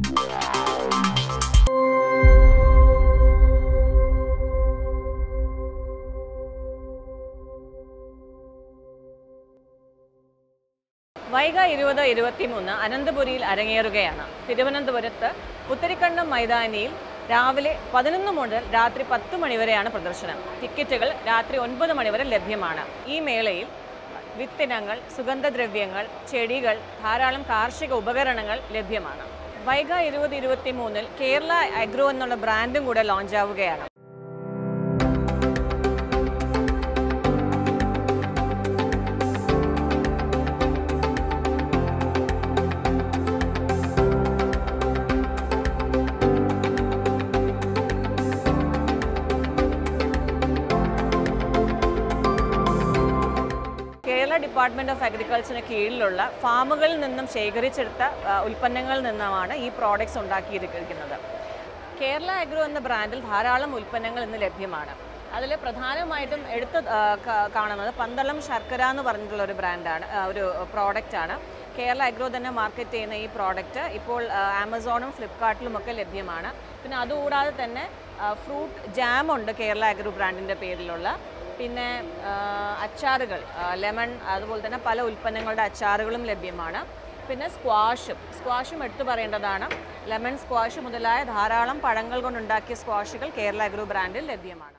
വൈഗ ഇരുപത് ഇരുപത്തിമൂന്ന് അനന്തപുരിയിൽ അരങ്ങേറുകയാണ് തിരുവനന്തപുരത്ത് പുത്തരിക്കണ്ടം മൈതാനിയിൽ രാവിലെ പതിനൊന്ന് മുതൽ രാത്രി പത്ത് മണിവരെയാണ് പ്രദർശനം ടിക്കറ്റുകൾ രാത്രി ഒൻപത് മണിവരെ ലഭ്യമാണ് ഈ മേളയിൽ വിത്തിനങ്ങൾ സുഗന്ധദ്രവ്യങ്ങൾ ചെടികൾ ധാരാളം കാർഷിക ഉപകരണങ്ങൾ ലഭ്യമാണ് വൈഗ ഇരുപത് ഇരുപത്തി മൂന്നിൽ കേരള അഗ്രോ എന്നുള്ള ബ്രാൻഡും കൂടെ ലോഞ്ച് ആവുകയാണ് കേരള ഡിപ്പാർട്ട്മെന്റ് ഓഫ് അഗ്രികൾച്ചറിന് കീഴിലുള്ള ഫാമുകളിൽ നിന്നും ശേഖരിച്ചെടുത്ത ആ, ഉൽപ്പന്നങ്ങളിൽ നിന്നുമാണ് ഈ പ്രോഡക്ട്സ് ഉണ്ടാക്കിയിരിക്കുന്നത് കേരള അഗ്രോ എന്ന ബ്രാൻഡിൽ ധാരാളം ഉൽപ്പന്നങ്ങൾ ഇന്ന് ലഭ്യമാണ് അതിൽ പ്രധാനമായിട്ടും എടുത്ത് ആ, കാ- കാണുന്നത് പന്തളം ശർക്കര എന്ന് പറഞ്ഞിട്ടുള്ള ഒരു ബ്രാൻഡാണ് ആ, ഒരു പ്രോഡക്റ്റ് ആണ് കേരള അഗ്രോ തന്നെ മാർക്കറ്റ് ചെയ്യുന്ന ഈ പ്രോഡക്റ്റ് ഇപ്പോൾ ആ, ആമസോണും ഫ്ലിപ്കാർട്ടിലും ഒക്കെ ലഭ്യമാണ് പിന്നെ അതുകൂടാതെ തന്നെ ഫ്രൂട്ട് ജാം ഉണ്ട് കേരള അഗ്രോ ബ്രാൻഡിൻ്റെ പേരിലുള്ള പിന്നെ ആ, അച്ചാറുകൾ ലെമൺ അതുപോലെ തന്നെ പല ഉൽപ്പന്നങ്ങളുടെ അച്ചാറുകളും ലഭ്യമാണ് പിന്നെ സ്ക്വാഷും സ്ക്വാഷും എടുത്തു പറയേണ്ടതാണ് ലെമൺ സ്ക്വാഷ് മുതലായ ധാരാളം പഴങ്ങൾ കൊണ്ടുണ്ടാക്കിയ സ്ക്വാഷുകൾ കേരള അഗ്രോ ബ്രാൻഡിൽ ലഭ്യമാണ്